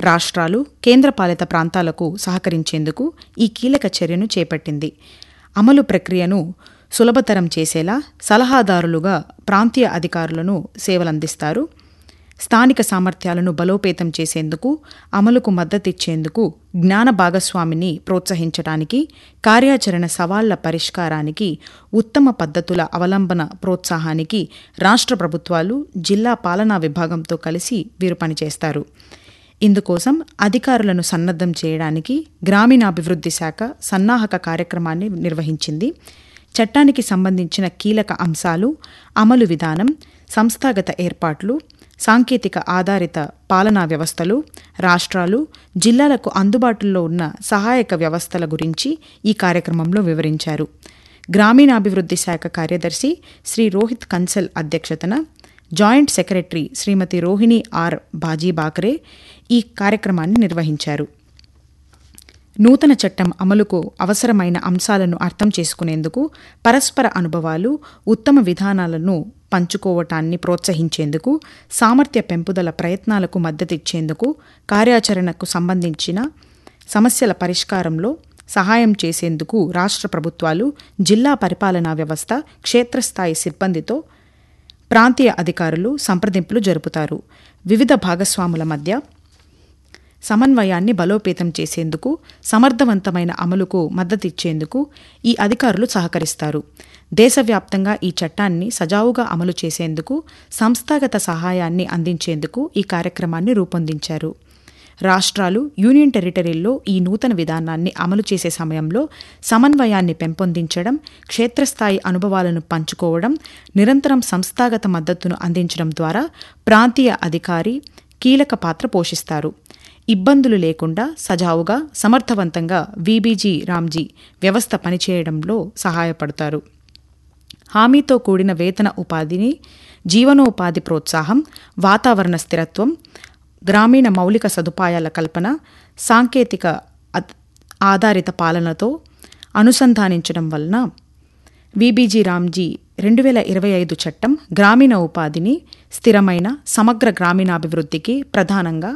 రాష్ట్రాలు కేంద్రపాలిత ప్రాంతాలకు సహకరించేందుకు ఈ కీలక చర్యను చేపట్టింది అమలు ప్రక్రియను సులభతరం చేసేలా సలహాదారులుగా ప్రాంతీయ అధికారులను సేవలందిస్తారు స్థానిక సామర్థ్యాలను బలోపేతం చేసేందుకు అమలుకు మద్దతిచ్చేందుకు జ్ఞాన భాగస్వామిని ప్రోత్సహించడానికి కార్యాచరణ సవాళ్ల పరిష్కారానికి ఉత్తమ పద్ధతుల అవలంబన ప్రోత్సాహానికి రాష్ట్ర ప్రభుత్వాలు జిల్లా పాలనా విభాగంతో కలిసి వీరు పనిచేస్తారు ఇందుకోసం అధికారులను సన్నద్ధం చేయడానికి గ్రామీణాభివృద్ధి శాఖ సన్నాహక కార్యక్రమాన్ని నిర్వహించింది చట్టానికి సంబంధించిన కీలక అంశాలు అమలు విధానం సంస్థాగత ఏర్పాట్లు సాంకేతిక ఆధారిత పాలనా వ్యవస్థలు రాష్ట్రాలు జిల్లాలకు అందుబాటులో ఉన్న సహాయక వ్యవస్థల గురించి ఈ కార్యక్రమంలో వివరించారు గ్రామీణాభివృద్ధి శాఖ కార్యదర్శి శ్రీ రోహిత్ కన్సల్ అధ్యక్షతన joint secretary Shrimati Rohini R Baji Bakare ఈ కార్యక్రమాన్ని నిర్వహించారు నూతన చట్టం అమలుకు అవసరమైన అంశాలను అర్థం చేసుకునేందుకు పరస్పర అనుభవాలు ఉత్తమ విధానాలను పంచుకోవటాన్ని ప్రోత్సహించేందుకు సామర్థ్య పెంపుదల ప్రయత్నాలకు మద్దతిచ్చేందుకు కార్యాచరణకు సంబంధించిన సమస్యల పరిష్కారంలో సహాయం చేసేందుకు రాష్ట్ర ప్రభుత్వాలు జిల్లా పరిపాలనా వ్యవస్థ క్షేత్రస్థాయి సిబ్బందితో ప్రాంతీయ అధికారులు సంప్రదింపులు జరుపుతారు వివిధ భాగస్వాముల మధ్య సమన్వయాన్ని బలోపేతం చేసేందుకు సమర్థవంతమైన అమలుకు మద్దతిచ్చేందుకు ఈ అధికారులు సహకరిస్తారు దేశవ్యాప్తంగా ఈ చట్టాన్ని సజావుగా అమలు చేసేందుకు సంస్థాగత సహాయాన్ని అందించేందుకు ఈ కార్యక్రమాన్ని రూపొందించారు రాష్ట్రాలు యూనియన్ టెరిటరీల్లో ఈ నూతన విధానాన్ని అమలు చేసే సమయంలో సమన్వయాన్ని పెంపొందించడం క్షేత్రస్థాయి అనుభవాలను పంచుకోవడం నిరంతరం సంస్థాగత మద్దతును అందించడం ద్వారా ప్రాంతీయ అధికారి కీలక పాత్ర పోషిస్తారు ఇబ్బందులు లేకుండా సజావుగా సమర్థవంతంగా వీబీజీ రామ్జీ వ్యవస్థ పనిచేయడంలో సహాయపడతారు హామీతో కూడిన వేతన ఉపాధిని జీవనోపాధి ప్రోత్సాహం వాతావరణ స్థిరత్వం గ్రామీణ మౌలిక సదుపాయాల కల్పన సాంకేతిక ఆధారిత పాలనతో అనుసంధానించడం వలన వీబీజీ రామ్జీ రెండు వేల ఇరవై ఐదు చట్టం గ్రామీణ ఉపాధిని స్థిరమైన సమగ్ర గ్రామీణాభివృద్ధికి ప్రధానంగా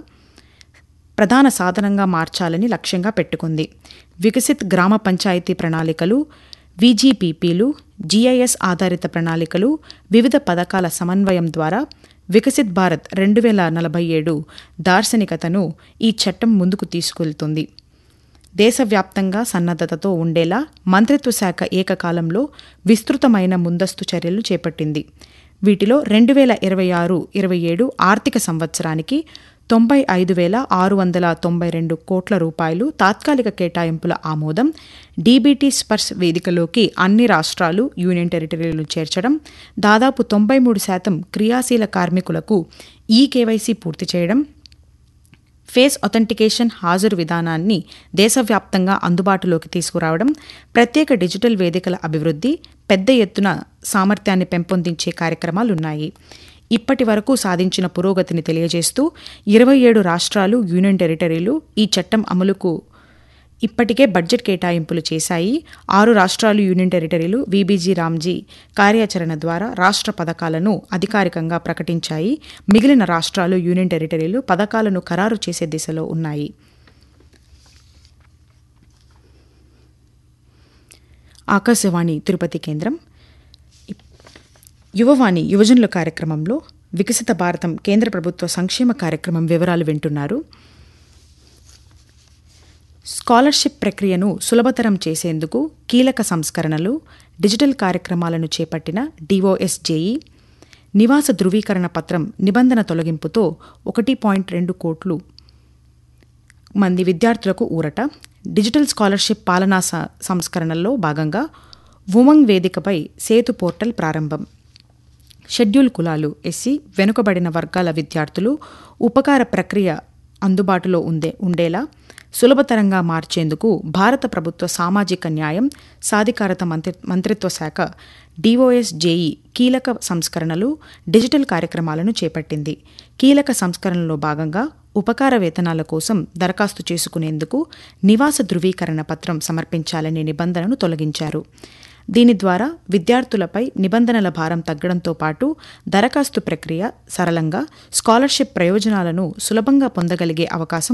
ప్రధాన సాధనంగా మార్చాలని లక్ష్యంగా పెట్టుకుంది వికసిత్ గ్రామ పంచాయతీ ప్రణాళికలు విజీపీపీలు జీఐఎస్ ఆధారిత ప్రణాళికలు వివిధ పథకాల సమన్వయం ద్వారా వికసిత్ భారత్ రెండు వేల నలభై ఏడు దార్శనికతను ఈ చట్టం ముందుకు తీసుకెళ్తుంది దేశవ్యాప్తంగా సన్నద్ధతతో ఉండేలా మంత్రిత్వ శాఖ ఏకకాలంలో విస్తృతమైన ముందస్తు చర్యలు చేపట్టింది వీటిలో రెండు వేల ఇరవై ఆరు ఇరవై ఏడు ఆర్థిక సంవత్సరానికి తొంభై ఐదు వేల ఆరు వందల తొంభై రెండు కోట్ల రూపాయలు తాత్కాలిక కేటాయింపుల ఆమోదం డీబీటీ స్పర్శ్ వేదికలోకి అన్ని రాష్ట్రాలు యూనియన్ టెరిటరీలను చేర్చడం దాదాపు తొంభై మూడు శాతం క్రియాశీల కార్మికులకు ఈ కేవైసీ పూర్తి చేయడం ఫేస్ ఒథెంటికేషన్ హాజరు విధానాన్ని దేశవ్యాప్తంగా అందుబాటులోకి తీసుకురావడం ప్రత్యేక డిజిటల్ వేదికల అభివృద్ధి పెద్ద ఎత్తున సామర్థ్యాన్ని పెంపొందించే కార్యక్రమాలున్నాయి ఇప్పటి వరకు సాధించిన పురోగతిని తెలియజేస్తూ ఇరవై ఏడు రాష్ట్రాలు యూనియన్ టెరిటరీలు ఈ చట్టం అమలుకు ఇప్పటికే బడ్జెట్ కేటాయింపులు చేశాయి ఆరు రాష్ట్రాలు యూనియన్ టెరిటరీలు వీబీజీ రామ్జీ కార్యాచరణ ద్వారా రాష్ట్ర పథకాలను అధికారికంగా ప్రకటించాయి మిగిలిన రాష్ట్రాలు యూనియన్ టెరిటరీలు పథకాలను ఖరారు చేసే దిశలో ఉన్నాయి ఆకాశవాణి తిరుపతి కేంద్రం యువవాణి యువజనుల కార్యక్రమంలో వికసిత భారతం కేంద్ర ప్రభుత్వ సంక్షేమ కార్యక్రమం వివరాలు వింటున్నారు స్కాలర్షిప్ ప్రక్రియను సులభతరం చేసేందుకు కీలక సంస్కరణలు డిజిటల్ కార్యక్రమాలను చేపట్టిన డిఓఎస్జేఈ నివాస ధృవీకరణ పత్రం నిబంధన తొలగింపుతో ఒకటి పాయింట్ రెండు కోట్లు మంది విద్యార్థులకు ఊరట డిజిటల్ స్కాలర్షిప్ పాలనా సంస్కరణల్లో భాగంగా ఉమంగ్ వేదికపై సేతు పోర్టల్ ప్రారంభం షెడ్యూల్ కులాలు ఎస్సీ వెనుకబడిన వర్గాల విద్యార్థులు ఉపకార ప్రక్రియ అందుబాటులో ఉందే ఉండేలా సులభతరంగా మార్చేందుకు భారత ప్రభుత్వ సామాజిక న్యాయం సాధికారత మంత్రి మంత్రిత్వ శాఖ డిఓఎస్జేఈ కీలక సంస్కరణలు డిజిటల్ కార్యక్రమాలను చేపట్టింది కీలక సంస్కరణలో భాగంగా ఉపకార వేతనాల కోసం దరఖాస్తు చేసుకునేందుకు నివాస ధృవీకరణ పత్రం సమర్పించాలనే నిబంధనను తొలగించారు దీని ద్వారా విద్యార్థులపై నిబంధనల భారం తగ్గడంతో పాటు దరఖాస్తు ప్రక్రియ సరళంగా స్కాలర్షిప్ ప్రయోజనాలను సులభంగా పొందగలిగే అవకాశం